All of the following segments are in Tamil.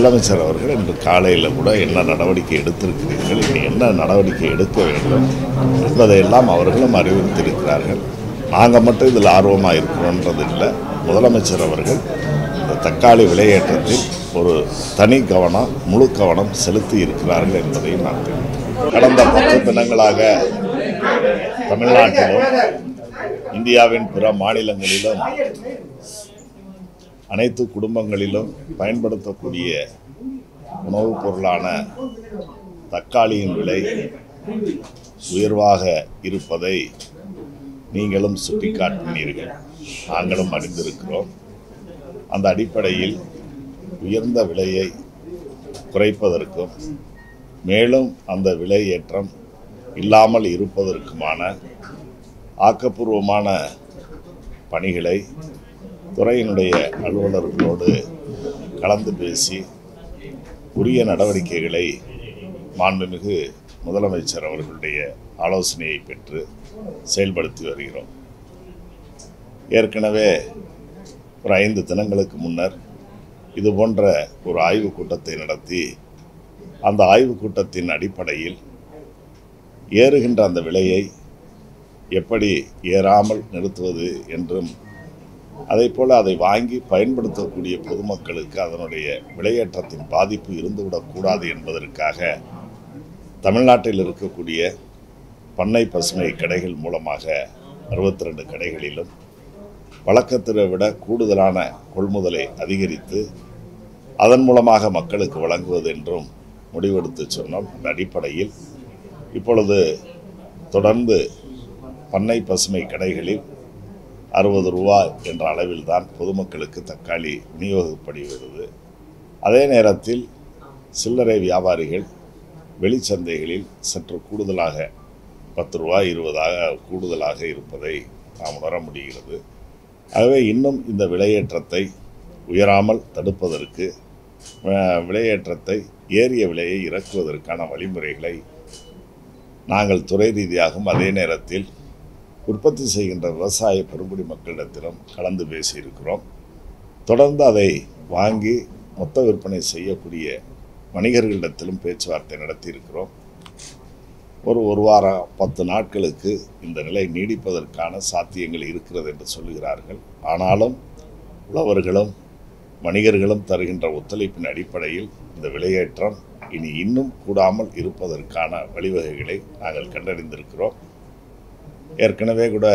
முதலமைச்சர் அவர்கள் இன்று காலையில் கூட என்ன நடவடிக்கை எடுத்திருக்கிறீர்கள் இனி என்ன நடவடிக்கை எடுக்க வேண்டும் என்பதையெல்லாம் அவர்களும் அறிவுறுத்தியிருக்கிறார்கள் நாங்கள் மட்டும் இதில் ஆர்வமாக இருக்கிறோன்றது இல்லை முதலமைச்சர் அவர்கள் இந்த தக்காளி விலையேற்றத்தில் ஒரு தனி கவனம் முழு கவனம் செலுத்தி இருக்கிறார்கள் என்பதையும் நான் தெரிவிக்கிறேன் கடந்த பத்து தினங்களாக தமிழ்நாட்டிலும் இந்தியாவின் பிற மாநிலங்களிலும் அனைத்து குடும்பங்களிலும் பயன்படுத்தக்கூடிய உணவுப் பொருளான தக்காளியின் விலை உயர்வாக இருப்பதை நீங்களும் சுட்டிக்காட்டினீர்கள் நாங்களும் அறிந்திருக்கிறோம் அந்த அடிப்படையில் உயர்ந்த விலையை குறைப்பதற்கும் மேலும் அந்த விலை ஏற்றம் இல்லாமல் இருப்பதற்குமான ஆக்கப்பூர்வமான பணிகளை துறையினுடைய அலுவலர்களோடு கலந்து பேசி உரிய நடவடிக்கைகளை மாண்புமிகு முதலமைச்சர் அவர்களுடைய ஆலோசனையை பெற்று செயல்படுத்தி வருகிறோம் ஏற்கனவே ஒரு ஐந்து தினங்களுக்கு முன்னர் இது போன்ற ஒரு ஆய்வுக் கூட்டத்தை நடத்தி அந்த ஆய்வுக் கூட்டத்தின் அடிப்படையில் ஏறுகின்ற அந்த விலையை எப்படி ஏறாமல் நிறுத்துவது என்றும் அதே போல் அதை வாங்கி பயன்படுத்தக்கூடிய பொதுமக்களுக்கு அதனுடைய விலையேற்றத்தின் பாதிப்பு இருந்துவிடக்கூடாது என்பதற்காக தமிழ்நாட்டில் இருக்கக்கூடிய பண்ணை பசுமை கடைகள் மூலமாக அறுபத்தி ரெண்டு கடைகளிலும் வழக்கத்தை விட கூடுதலான கொள்முதலை அதிகரித்து அதன் மூலமாக மக்களுக்கு வழங்குவது என்றும் முடிவெடுத்து சொன்னோம் அந்த அடிப்படையில் இப்பொழுது தொடர்ந்து பண்ணை பசுமை கடைகளில் அறுபது ரூபா என்ற அளவில் தான் பொதுமக்களுக்கு தக்காளி விநியோகிக்கப்படுகிறது அதே நேரத்தில் சில்லறை வியாபாரிகள் வெளிச்சந்தைகளில் சற்று கூடுதலாக பத்து ரூபா இருபதாக கூடுதலாக இருப்பதை நாம் உணர முடிகிறது ஆகவே இன்னும் இந்த விலையேற்றத்தை உயராமல் தடுப்பதற்கு அஹ், விலையேற்றத்தை ஏறிய விலையை இறக்குவதற்கான வழிமுறைகளை நாங்கள் துறை ரீதியாகவும் அதே நேரத்தில் உற்பத்தி செய்கின்ற விவசாய பெருங்குடி மக்களிடத்திலும் கலந்து பேசியிருக்கிறோம் தொடர்ந்து அதை வாங்கி மொத்த விற்பனை செய்யக்கூடிய வணிகர்களிடத்திலும் பேச்சுவார்த்தை நடத்தியிருக்கிறோம் ஒரு ஒரு வாரம் பத்து நாட்களுக்கு இந்த நிலை நீடிப்பதற்கான சாத்தியங்கள் இருக்கிறது என்று சொல்லுகிறார்கள் ஆனாலும் உழவர்களும் வணிகர்களும் தருகின்ற ஒத்துழைப்பின் அடிப்படையில் இந்த விலையேற்றம் இனி இன்னும் கூடாமல் இருப்பதற்கான வழிவகைகளை நாங்கள் கண்டறிந்திருக்கிறோம் ஏற்கனவே கூட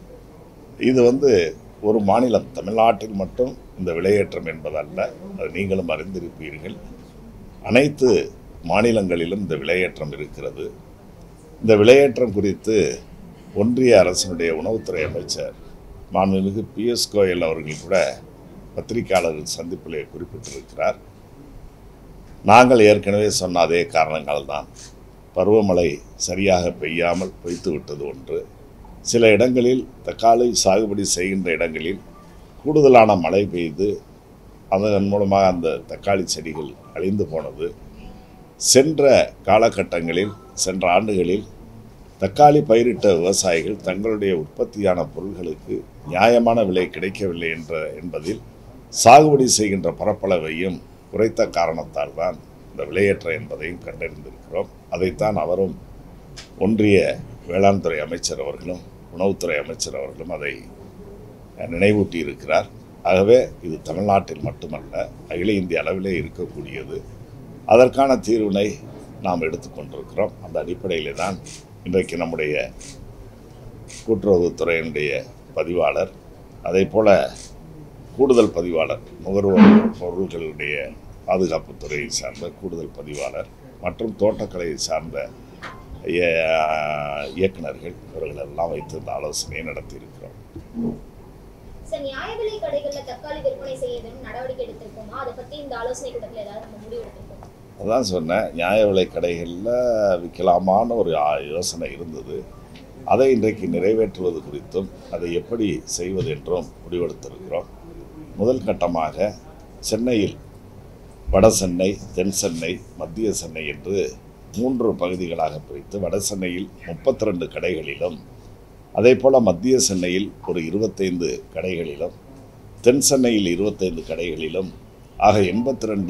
இது வந்து ஒரு மாநிலம் தமிழ்நாட்டில் மட்டும் இந்த விலையேற்றம் என்பதல்ல அது நீங்களும் அறிந்திருப்பீர்கள் அனைத்து மாநிலங்களிலும் இந்த விலையேற்றம் இருக்கிறது இந்த விலையேற்றம் குறித்து ஒன்றிய அரசினுடைய உணவுத்துறை அமைச்சர் மாண்புமிகு பிஎஸ் கோயல் அவர்கள் கூட பத்திரிகையாளர்கள் சந்திப்பிலே குறிப்பிட்டிருக்கிறார் நாங்கள் ஏற்கனவே சொன்ன அதே காரணங்கள்தான் பருவமழை சரியாக பெய்யாமல் பொய்த்து விட்டது ஒன்று சில இடங்களில் தக்காளி சாகுபடி செய்கின்ற இடங்களில் கூடுதலான மழை பெய்து அதன் மூலமாக அந்த தக்காளி செடிகள் அழிந்து போனது சென்ற காலகட்டங்களில் சென்ற ஆண்டுகளில் தக்காளி பயிரிட்ட விவசாயிகள் தங்களுடைய உற்பத்தியான பொருள்களுக்கு நியாயமான விலை கிடைக்கவில்லை என்ற என்பதில் சாகுபடி செய்கின்ற பரப்பளவையும் குறைத்த காரணத்தால் தான் இந்த விலையேற்றம் என்பதையும் கண்டறிந்திருக்கிறோம் அதைத்தான் அவரும் ஒன்றிய வேளாண் துறை அமைச்சர் அவர்களும் உணவுத்துறை அமைச்சர் அவர்களும் அதை நினைவூட்டி இருக்கிறார் ஆகவே இது தமிழ்நாட்டில் மட்டுமல்ல அகில இந்திய அளவிலே இருக்கக்கூடியது அதற்கான தீர்வினை நாம் எடுத்துக்கொண்டிருக்கிறோம் அந்த அடிப்படையிலே தான் இன்றைக்கு நம்முடைய கூட்டுறவுத்துறையினுடைய பதிவாளர் அதே போல கூடுதல் பதிவாளர் நுகர்வோர் பொருள்களுடைய பாதுகாப்புத் துறையை சார்ந்த கூடுதல் பதிவாளர் மற்றும் தோட்டக்கலையை சார்ந்த இய- இயக்குனர்கள் இவர்கள் எல்லாம் வைத்து இந்த ஆலோசனையை நடத்தியிருக்கிறோம் சார் நியாய விலை கடைகள்ல தக்காளி விற்பனை செய்ய எதுவும் நடவடிக்கை எடுத்திருக்கோமா அதை பத்தி இந்த ஆலோசனை கூட்டத்துல ஏதாவது நம்ம முடிவு எடுத்திருக்கோம் அதான் சொன்னேன் நியாய விலை கடைகளில் விற்கலாமான்னு ஒரு ஆ- யோசனை இருந்தது அதை இன்றைக்கு நிறைவேற்றுவது குறித்தும் அதை எப்படி செய்வது என்றும் முடிவெடுத்திருக்கிறோம் முதல் கட்டமாக சென்னையில் வட சென்னை தென் சென்னை மத்திய சென்னை என்று மூன்று பகுதிகளாக பிரித்து வட சென்னையில் முப்பத்தி ரெண்டு கடைகளிலும் அதே போல் மத்திய சென்னையில் ஒரு இருபத்தைந்து கடைகளிலும் தென் சென்னையில் இருபத்தைந்து கடைகளிலும் ஆக எண்பத்தி ரெண்டு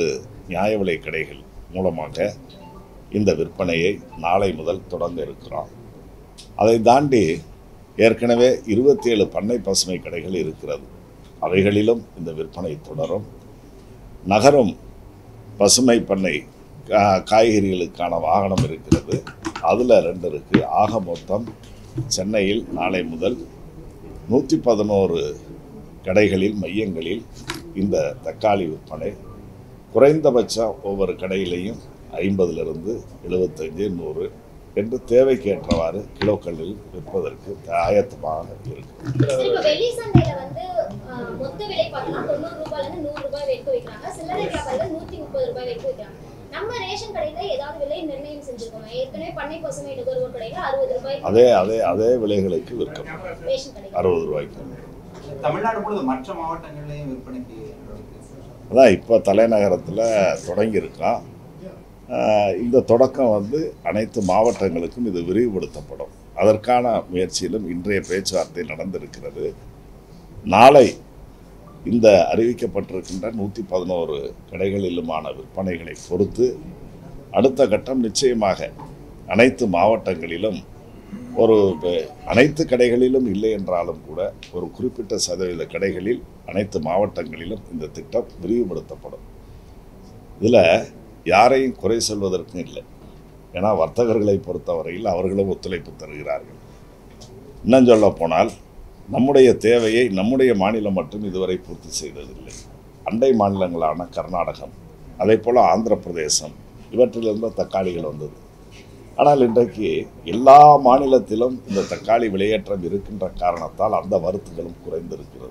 நியாய விலை கடைகள் மூலமாக இந்த விற்பனையை நாளை முதல் தொடங்க இருக்கிறோம் அதை தாண்டி ஏற்கனவே இருபத்தேழு பண்ணை பசுமை கடைகள் இருக்கிறது அவைகளிலும் இந்த விற்பனை தொடரும் நகரும் பசுமை பண்ணை கா- காய்கறிகளுக்கான வாகனம் இருக்கிறது அதில் ரெண்டு இருக்குது ஆக மொத்தம் சென்னையில் நாளை முதல் நூற்றி பதினோரு கடைகளில் மையங்களில் இந்த தக்காளி விற்பனை குறைந்தபட்சம் ஒவ்வொரு கடையிலையும் ஐம்பதிலிருந்து எழுபத்தஞ்சு நூறு என்று தேவைக்கேற்றவாறு கிலோக்களில் விற்பதற்கு ஆயத்தமாக இருக்கும் சரி இப்போ வெள்ளி சந்தையில வந்து ஆஹ், மொத்த விலை பார்த்தோம்னா தொண்ணூறு ரூபாயில இருந்து நூறு ரூபாய் வரைக்கும் வைக்கிறாங்க சில்லறை வியாபாரிகள் நூத்தி முப்பது ரூபாய் வரைக்கும் வைக்கிறாங்க நம்ம ரேஷன் கடையில ஏதாவது விலை நிர்ணயம் செஞ்சிருக்கோம் ஏற்கனவே பண்ணை பசுமை நுகர்வோர் கடையில அறுபது ரூபாய் அதே அதே அதே விலைகளுக்கு விற்கப்படும் ரேஷன் கடையில அறுபது ரூபாய்க்கு தமிழ்நாடு முழுவதும் மற்ற மாவட்டங்கள்லயும் விற்பனைக்கு அதான் இப்போ தலைநகரத்தில் தொடங்கியிருக்கோம் ஆஹ் இந்த தொடக்கம் வந்து அனைத்து மாவட்டங்களுக்கும் இது விரிவுபடுத்தப்படும் அதற்கான முயற்சியிலும் இன்றைய பேச்சுவார்த்தை நடந்திருக்கிறது நாளை இந்த அறிவிக்கப்பட்டிருக்கின்ற நூற்றி பதினோரு கடைகளிலுமான விற்பனைகளை பொறுத்து அடுத்த கட்டம் நிச்சயமாக அனைத்து மாவட்டங்களிலும் ஒரு ப- அனைத்து கடைகளிலும் இல்லை என்றாலும் கூட ஒரு குறிப்பிட்ட சதவீத கடைகளில் அனைத்து மாவட்டங்களிலும் இந்த திட்டம் விரிவுபடுத்தப்படும் இதில் யாரையும் குறை சொல்வதற்கும் இல்லை ஏன்னா வர்த்தகர்களை பொறுத்தவரையில் அவர்களும் ஒத்துழைப்பு தருகிறார்கள் இன்னும் சொல்ல போனால் நம்முடைய தேவையை நம்முடைய மாநிலம் மட்டும் இதுவரை பூர்த்தி செய்ததில்லை அண்டை மாநிலங்களான கர்நாடகம் அதே போல் ஆந்திர பிரதேசம் இவற்றிலிருந்து தக்காளிகள் வந்தது ஆனால் இன்றைக்கு எல்லா மாநிலத்திலும் இந்த தக்காளி விலையேற்றம் இருக்கின்ற காரணத்தால் அந்த வரத்துகளும் குறைந்திருக்கிறது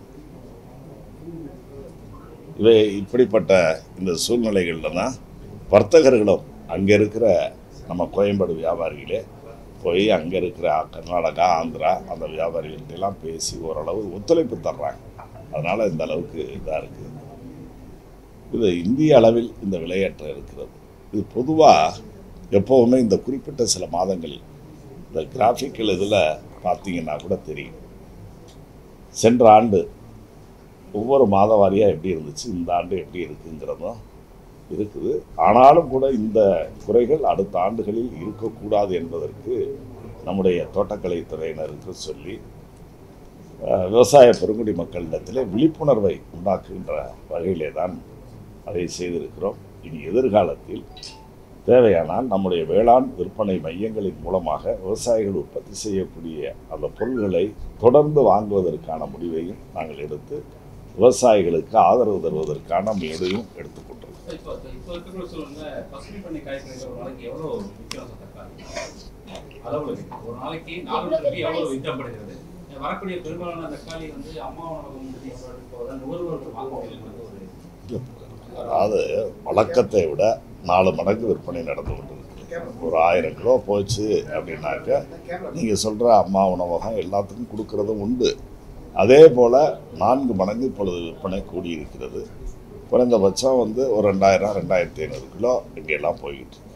இவை இப்படிப்பட்ட இந்த சூழ்நிலைகளில் தான் வர்த்தகர்களும் அங்கே இருக்கிற நம்ம கோயம்பேடு வியாபாரிகளே போய் அங்கே இருக்கிற கர்நாடகா ஆந்திரா அந்த வியாபாரிகள்ட்ட எல்லாம் பேசி ஓரளவு ஒத்துழைப்பு தர்றாங்க அதனால் இந்த அளவுக்கு இதாக இருக்குது இது இந்திய அளவில் இந்த விலையேற்றம் இருக்கிறது இது பொதுவாக எப்போவுமே இந்த குறிப்பிட்ட சில மாதங்களில் இந்த கிராஃபிக்கல் இதில் பார்த்தீங்கன்னா கூட தெரியும் சென்ற ஆண்டு ஒவ்வொரு மாத வாரியாக எப்படி இருந்துச்சு இந்த ஆண்டு எப்படி இருக்குங்கிறதும் இருக்குது ஆனாலும் கூட இந்த குறைகள் அடுத்த ஆண்டுகளில் இருக்கக்கூடாது என்பதற்கு நம்முடைய தோட்டக்கலை துறையினருக்கு சொல்லி அஹ், விவசாய பெருங்குடி மக்களிடத்திலே விழிப்புணர்வை உண்டாக்குகின்ற வகையிலே தான் அதை செய்திருக்கிறோம் இனி எதிர்காலத்தில் தேவையானால் நம்முடைய வேளாண் விற்பனை மையங்களின் மூலமாக விவசாயிகள் உற்பத்தி செய்யக்கூடிய அந்த பொருள்களை தொடர்ந்து வாங்குவதற்கான முடிவையும் நாங்கள் எடுத்து விவசாயிகளுக்கு ஆதரவு தருவதற்கான முடிவையும் எடுத்துக்கொண்டிருக்கிறோம் இப்போ இப்போ இருக்கிற சூழ்நிலை பசுமை பண்ணி காய்கறிகள் ஒரு நாளைக்கு எவ்வளோ விற்கிறோம் சார் தக்காளி அளவுல விற்கும். ஒரு நாளைக்கு நாலு ரூபாய்க்கு எவ்வளோ விற்கப்படுகிறது வரக்கூடிய பெரும்பாலான தக்காளி வந்து அம்மா உணவகம் போதான் நுகர்வோர்கள் வாங்க முடியல ஒரு அதாவது வழக்கத்தை விட நாலு மடங்கு விற்பனை நடந்து கொண்டிருக்கு ஒரு ஆயிரம் கிலோ போச்சு அப்படின்னாக்க நீங்கள் சொல்கிற அம்மா உணவகம் எல்லாத்துக்கும் கொடுக்கறதும் உண்டு அதே போல் நான்கு மடங்கு இப்பொழுது விற்பனை கூடியிருக்கிறது குறைந்தபட்சம் வந்து ஒரு ரெண்டாயிரம் ரெண்டாயிரத்தி ஐநூறு கிலோ இங்கெல்லாம் போய்கிட்டு இருக்கு.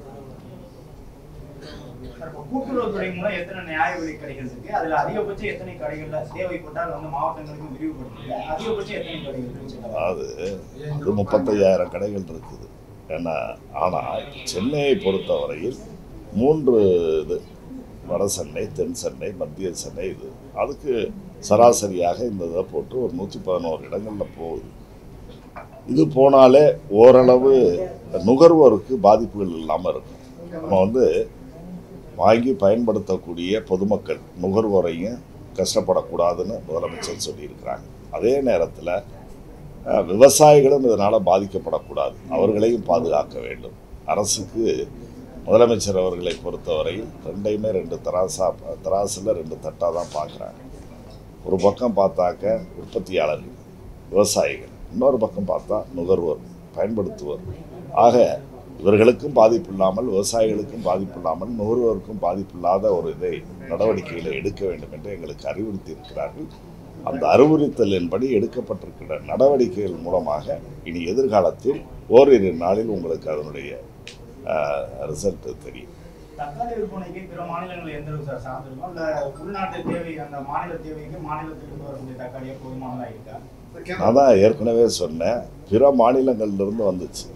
சார், இப்ப கூட்டுறவுத்துறை மூலம் எத்தனை நியாய விலை கடைகள் இருக்கு அதுல அதிகபட்சம் எத்தனை கடைகள்ல தேவைப்பட்டால் வந்து மாவட்டங்களுக்கு விரிவுபடுத்துங்க அதிகபட்சம் எத்தனை கடைகள் இருக்கு அதாவது அது முப்பத்தையாயிரம் கடைகள் இருக்குது ஏன்னா ஆனால் சென்னையை பொறுத்தவரையில் மூன்று இது வட சென்னை தென் சென்னை மத்திய சென்னை இது அதுக்கு சராசரியாக இந்த இதை போட்டு ஒரு நூற்றி பதினோரு இடங்களில் போகுது இது போனாலே ஓரளவு நுகர்வோருக்கு பாதிப்புகள் இல்லாமல் இருக்கும் நம்ம வந்து வாங்கி பயன்படுத்தக்கூடிய பொதுமக்கள் நுகர்வோரையும் கஷ்டப்படக்கூடாதுன்னு முதலமைச்சர் சொல்லியிருக்கிறாங்க அதே நேரத்தில் அஹ், விவசாயிகளும் இதனால் பாதிக்கப்படக்கூடாது அவர்களையும் பாதுகாக்க வேண்டும் அரசுக்கு முதலமைச்சர் அவர்களை பொறுத்தவரையில் ரெண்டையுமே ரெண்டு தராசா தராசில் ரெண்டு தட்டாக தான் பார்க்குறாங்க ஒரு பக்கம் பார்த்தாக்க உற்பத்தியாளர்கள் விவசாயிகள் இன்னொரு பக்கம் பார்த்தா நுகர்வோர் பயன்படுத்துவோர் ஆக இவர்களுக்கும் பாதிப்பு இல்லாமல் விவசாயிகளுக்கும் பாதிப்பு இல்லாமல் நுகர்வோருக்கும் பாதிப்பு இல்லாத ஒரு இதை நடவடிக்கைகளை எடுக்க வேண்டும் என்று எங்களுக்கு அறிவுறுத்தி இருக்கிறார்கள் அந்த அறிவுறுத்தலின்படி எடுக்கப்பட்டிருக்கிற நடவடிக்கைகள் மூலமாக இனி எதிர்காலத்தில் ஓரிரு நாளில் உங்களுக்கு அதனுடைய ரிசல்ட் தெரியும் தக்காளி விற்பனைக்கு பிற மாநிலங்கள் எந்த அளவுக்கு சார் சார்ந்திருக்கும் இல்ல உள்நாட்டு தேவை அந்த மாநில தேவைக்கு மாநிலத்திலிருந்து வரக்கூடிய தக்காளியே போதுமானதா இருக்கா நான் தான் ஏற்கனவே சொன்னேன் பிற மாநிலங்கள்லேருந்து வந்துச்சு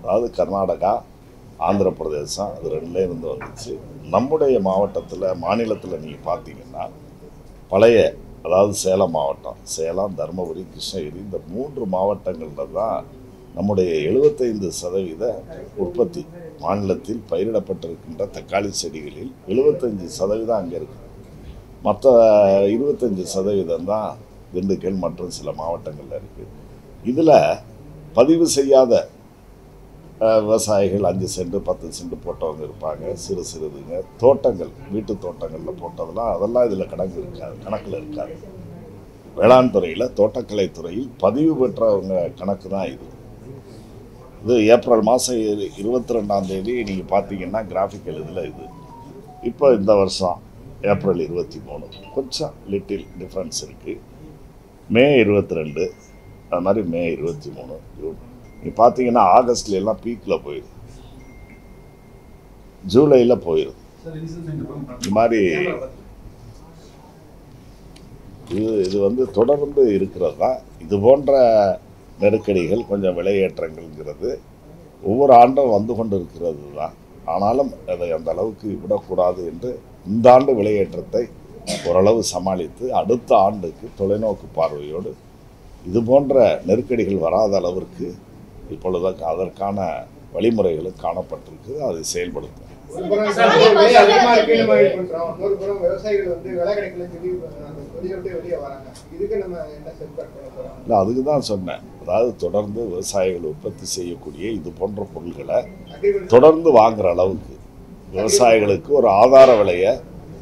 அதாவது கர்நாடகா ஆந்திர பிரதேசம் அது ரெண்டுலேயும் இருந்து வந்துச்சு நம்முடைய மாவட்டத்தில் மாநிலத்தில் நீங்கள் பார்த்தீங்கன்னா பழைய அதாவது சேலம் மாவட்டம் சேலம் தருமபுரி கிருஷ்ணகிரி இந்த மூன்று மாவட்டங்களில் தான் நம்முடைய எழுபத்தைந்து சதவீத உற்பத்தி மாநிலத்தில் பயிரிடப்பட்டிருக்கின்ற தக்காளி செடிகளில் எழுபத்தஞ்சு சதவீதம் அங்கே இருக்கு மற்ற இருபத்தஞ்சி சதவீதம் தான் திண்டுக்கல் மற்றும் சில மாவட்டங்களில் இருக்குது இதில் பதிவு செய்யாத அஹ், விவசாயிகள் அஞ்சு சென்ட் பத்து சென்ட் போட்டவங்க இருப்பாங்க சிறு சிறுதுங்க தோட்டங்கள் வீட்டு தோட்டங்களில் போட்டதெல்லாம் அதெல்லாம் இதில் கணக்கு இருக்காது கணக்கில் இருக்காது வேளாண் துறையில் தோட்டக்கலை துறையில் பதிவு பெற்றவங்க கணக்கு தான் இது இது ஏப்ரல் மாதம் இருபத்தி ரெண்டாம் தேதி நீங்கள் பார்த்தீங்கன்னா கிராஃபிக்கல் இதில் இது இப்போ இந்த வருஷம் ஏப்ரல் இருபத்தி மூணு கொஞ்சம் லிட்டில் டிஃப்ரென்ஸ் இருக்குது மே இருபத்தி ரெண்டு அது மாதிரி மே இருபத்தி மூணு ஜூன் நீ பார்த்தீங்கன்னா ஆகஸ்ட்ல எல்லாம் பீக்கில் போயிடுது ஜூலையில் போயிடுது இந்த மாதிரி இது இது வந்து தொடர்ந்து இருக்கிறது தான் இது போன்ற நெருக்கடிகள் கொஞ்சம் விலையேற்றங்கள்ங்கிறது ஒவ்வொரு ஆண்டும் வந்து கொண்டு இருக்கிறது தான் ஆனாலும் அதை அந்த அளவுக்கு விடக்கூடாது என்று இந்த ஆண்டு விலையேற்றத்தை ஓரளவு சமாளித்து அடுத்த ஆண்டுக்கு தொலைநோக்கு பார்வையோடு இது போன்ற நெருக்கடிகள் வராத அளவிற்கு இப்பொழுது அதற்கான வழிமுறைகளும் காணப்பட்டிருக்கு அதை செயல்படுத்தும் ஒரு புறம் விவசாயிகள் விலை அதிகமா இருக்குன்னு நம்ம இது பண்றோம் இன்னொரு புறம் விவசாயிகள் வந்து விலை கிடைக்கலன்னு சொல்லி அந்த தொழிலை விட்டு வெளியே வராங்க இதுக்கு நம்ம என்ன செல்ஃபாட் பண்ண போறோம் இல்லை அதுக்கு தான் சொன்னேன் அதாவது தொடர்ந்து விவசாயிகள் உற்பத்தி செய்யக்கூடிய இது போன்ற பொருட்களை அக்ரிமெண்ட் தொடர்ந்து வாங்குற அளவுக்கு விவசாயிகளுக்கு ஒரு ஆதார விலையை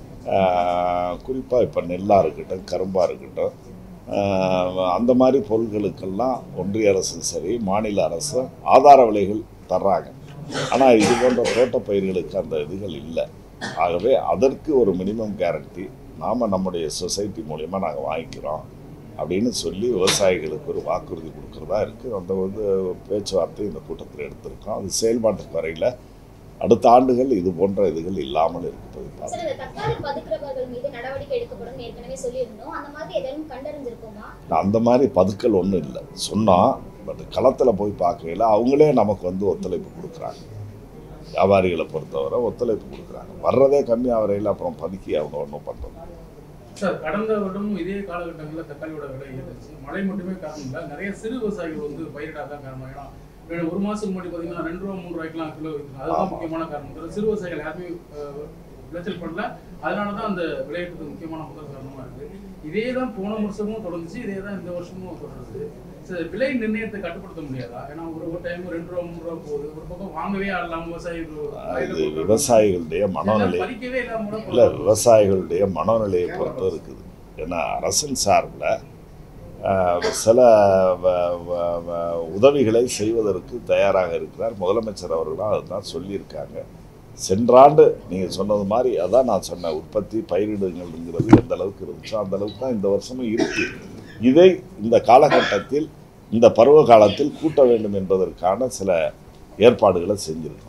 குறிப்பாக இப்போ நெல்லாக இருக்கட்டும் கரும்பாக இருக்கட்டும் ஆஹ், அந்த மாதிரி பொருட்களுக்கெல்லாம் ஒன்றிய அரசும் சரி மாநில அரசும் ஆதார விலைகள் தர்றாங்க ஆனால் இது போன்ற தோட்டப் பயிர்களுக்கு அந்த இதுகள் இல்லை ஆகவே அதற்கு ஒரு மினிமம் கேரண்டி நாம் நம்முடைய சொசைட்டி மூலயமா நாங்கள் வாங்கிக்கிறோம் அப்படின்னு சொல்லி விவசாயிகளுக்கு ஒரு வாக்குறுதி கொடுக்குறதா இருக்குது அந்த வந்து பேச்சுவார்த்தை இந்த கூட்டத்தில் எடுத்திருக்கோம் அது செயல்பாட்டுக்கு வரையில் அடுத்த ஆண்டுகள் இது போன்ற இதுகள் இல்லாமல் இருப்பது சார் இந்த தக்காளி பதுக்கிறவர்கள் மீது நடவடிக்கை எடுக்கப்படும் ஏற்கனவே சொல்லியிருந்தோம் அந்த மாதிரி எதுவும் கண்டறிஞ்சிருக்கோமா அந்த மாதிரி பதுக்கல் ஒன்றும் இல்லை சொன்னோம் பட் களத்தில் போய் பார்க்கையில் அவங்களே நமக்கு வந்து ஒத்துழைப்பு கொடுக்குறாங்க வியாபாரிகளை பொறுத்தவரை ஒத்துழைப்பு கொடுக்குறாங்க வர்றதே கம்மியாக வரையில் அப்புறம் பதுக்கி அவங்க ஒன்றும் பண்ணுறது சார் கடந்த வருடமும் இதே காலகட்டங்களில் தக்காளியோட விலை ஏறிச்சு மழை மட்டுமே காரணம் இல்லை நிறைய சிறு விவசாயிகள் வந்து பயிரிடாதான் காரணம் ஏன்னா வேற ஒரு மாசத்துக்கு முன்னாடி பார்த்தீங்கன்னா ரெண்டு ரூபா மூணு ரூபாய்க்குலாம் கிலோ விற்கிறாங்க அதுதான் ஆமா. முக்கியமான காரணம் தவிர சிறு விவசாயிகள் யாருமே அஹ், விளைச்சல் பண்ணல அதனால தான் அந்த விளையாட்டுக்கு முக்கியமான முதல் காரணமா இருக்கு இதே தான் போன வருஷமும் தொடர்ந்துச்சு இதே தான் இந்த வருஷமும் தொடருது சார் விலை நிர்ணயத்தை கட்டுப்படுத்த முடியாதா ஏன்னா ஒரு ஒரு டைம் ரெண்டு ரூபா மூணு ரூபா போகுது ஒரு பக்கம் வாங்கவே ஆடலாம் விவசாயிகள் இது விவசாயிகளுடைய மனோநிலை பறிக்கவே இல்லாம கூட இல்லை போகலாம். விவசாயிகளுடைய மனோநிலையை பொறுத்து இருக்குது ஏன்னா அரசின் சார்பில் ஆஹ், சில வ- வ- வ- உதவிகளை செய்வதற்கு தயாராக இருக்கிறார் முதலமைச்சர் அவர்களும் அதுதான் சொல்லியிருக்காங்க சென்றாண்டு நீங்கள் சொன்னது மாதிரி அதான் நான் சொன்னேன் உற்பத்தி பயிரிடுங்கள்ங்கிறது எந்த அளவுக்கு இருந்துச்சோ அந்த அளவுக்கு தான் இந்த வருஷமும் இருக்கு இதை இந்த காலகட்டத்தில் இந்த பருவ காலத்தில் கூட்ட வேண்டும் என்பதற்கான சில ஏற்பாடுகளை செஞ்சிருக்கோம்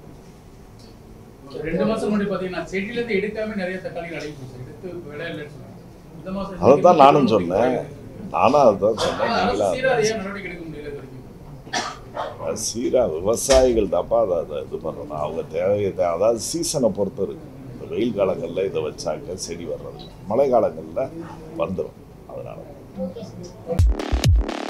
ரெண்டு மாசம் முன்னாடி பாத்தீங்கன்னா செடியில இருந்து எடுக்காம நிறைய தக்காளிகள் அடங்கி போச்சு எடுத்து விலை இல்லைன்னு சொன்னாங்க இந்த மாசம் அதைத்தான் நானும் சொன்னேன் நானும் அதுதான் சொன்னேன் ஆனா நீங்களா அரசு சீரா ஏன் நடவடிக்கை எடுக்க முடியல இது வரைக்கும் சீரா விவசாயிகள் தான்ப்பா அதை அதை இது பண்ணணும் அவங்க தேவையை தே- அதாவது சீசனை பொறுத்து இருக்கு இந்த வெயில் காலங்களில் இதை வச்சாக்க செடி வர்றது மழை காலங்களில் வந்துடும் அதனால ஓகே சார்